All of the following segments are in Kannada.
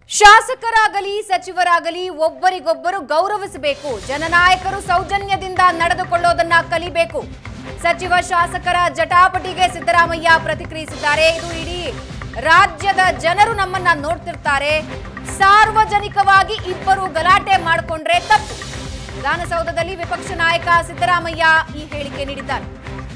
ಶಾಸಕರಾಗಲಿ ಸಚಿವರಾಗಲಿ ಒಬ್ಬರಿಗೊಬ್ಬರು ಗೌರವಿಸಬೇಕು ಜನನಾಯಕರು ಸೌಜನ್ಯದಿಂದ ನಡೆದುಕೊಳ್ಳೋದನ್ನ ಕಲಿಬೇಕು ಸಚಿವ ಶಾಸಕರ ಜಟಾಪಟಿಗೆ ಸಿದ್ದರಾಮಯ್ಯ ಪ್ರತಿಕ್ರಿಯಿಸಿದ್ದಾರೆ ಇದು ಇಡೀ ರಾಜ್ಯದ ಜನರು ನಮ್ಮನ್ನ ನೋಡ್ತಿರ್ತಾರೆ ಸಾರ್ವಜನಿಕವಾಗಿ ಇಬ್ಬರು ಗಲಾಟೆ ಮಾಡಿಕೊಂಡ್ರೆ ತಪ್ಪು ವಿಧಾನಸೌಧದಲ್ಲಿ ವಿಪಕ್ಷ ನಾಯಕ ಸಿದ್ದರಾಮಯ್ಯ ಈ ಹೇಳಿಕೆ ನೀಡಿದ್ದಾರೆ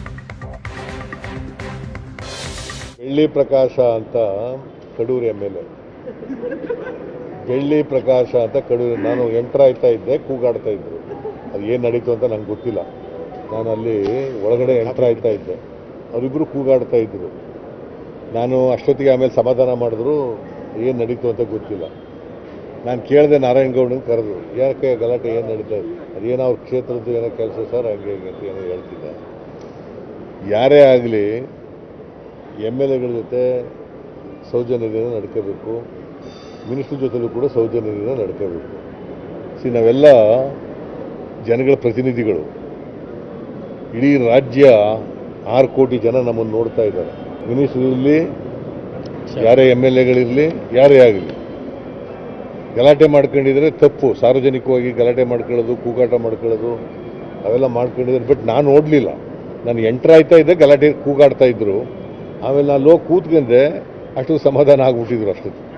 ಬೆಳ್ಳಿ ಪ್ರಕಾಶ ಅಂತ ಕಡೂರು ಎಮ್ ಎಲ್ ಎ ಬೆಳ್ಳಿ ಪ್ರಕಾಶ ಅಂತ ಕಡೂರು ನಾನು ಎಂಟ್ರ್ ಆಯ್ತಾ ಇದ್ದೆ ಕೂಗಾಡ್ತಾ ಇದ್ರು ಅದು ಏನು ನಡೀತು ಅಂತ ನಂಗೆ ಗೊತ್ತಿಲ್ಲ ನಾನು ಅಲ್ಲಿ ಒಳಗಡೆ ಎಂಟ್ರ್ ಆಯ್ತಾ ಇದ್ದೆ ಅವರಿಬ್ಬರು ಕೂಗಾಡ್ತಾ ಇದ್ರು ನಾನು ಅಷ್ಟೊತ್ತಿಗೆ ಆಮೇಲೆ ಸಮಾಧಾನ ಮಾಡಿದ್ರು ಏನು ನಡೀತು ಅಂತ ಗೊತ್ತಿಲ್ಲ ನಾನು ಕೇಳಿದೆ ನಾರಾಯಣಗೌಡನ ಕರೆದು ಯಾಕೆ ಗಲಾಟೆ ಏನು ನಡೀತಾ ಇದೆ ಅದೇನೋ ಅವ್ರ ಕ್ಷೇತ್ರದ್ದು ಏನೋ ಕೆಲಸ ಸರ್ ಹಂಗೆ ಹಿಂಗೆ ಅಂತ ಏನೋ ಹೇಳ್ತಿದ್ದೆ ಯಾರೇ ಆಗಲಿ ಎಮ್ ಎಲ್ ಎಗಳ ಜೊತೆ ಸೌಜನ್ಯದಿಂದ ನಡ್ಕೋಬೇಕು ಮಿನಿಸ್ಟ್ರ್ ಜೊತೆಲೂ ಕೂಡ ಸೌಜನ್ಯದಿಂದ ನಡ್ಕೋಬೇಕು ಸಿ ನಾವೆಲ್ಲ ಜನಗಳ ಪ್ರತಿನಿಧಿಗಳು ಇಡೀ ರಾಜ್ಯ ಆರು ಕೋಟಿ ಜನ ನಮ್ಮನ್ನು ನೋಡ್ತಾ ಇದ್ದಾರೆ ಮಿನಿಸ್ಟ್ರ್ ಇರಲಿ ಯಾರೇ ಎಮ್ ಎಲ್ ಎಗಳಿರಲಿ ಯಾರೇ ಆಗಲಿ ಗಲಾಟೆ ಮಾಡ್ಕೊಂಡಿದ್ರೆ ತಪ್ಪು ಸಾರ್ವಜನಿಕವಾಗಿ ಗಲಾಟೆ ಮಾಡ್ಕೊಳ್ಳೋದು ಕೂಗಾಟ ಮಾಡ್ಕೊಳ್ಳೋದು ಅವೆಲ್ಲ ಮಾಡ್ಕೊಂಡಿದ್ದಾರೆ ಬಟ್ ನಾನು ನೋಡಲಿಲ್ಲ ನಾನು ಎಂಟ್ರ್ ಆಯ್ತಾ ಇದ್ದೆ ಗಲಾಟೆ ಕೂಗಾಡ್ತಾ ಇದ್ರು ಆಮೇಲೆ ನಾನು ಲೋ ಕೂತ್ಕೊಂಡೆ ಅಷ್ಟು ಸಮಾಧಾನ ಆಗ್ಬಿಟ್ಟಿದ್ರು ಅಷ್ಟೊತ್ತು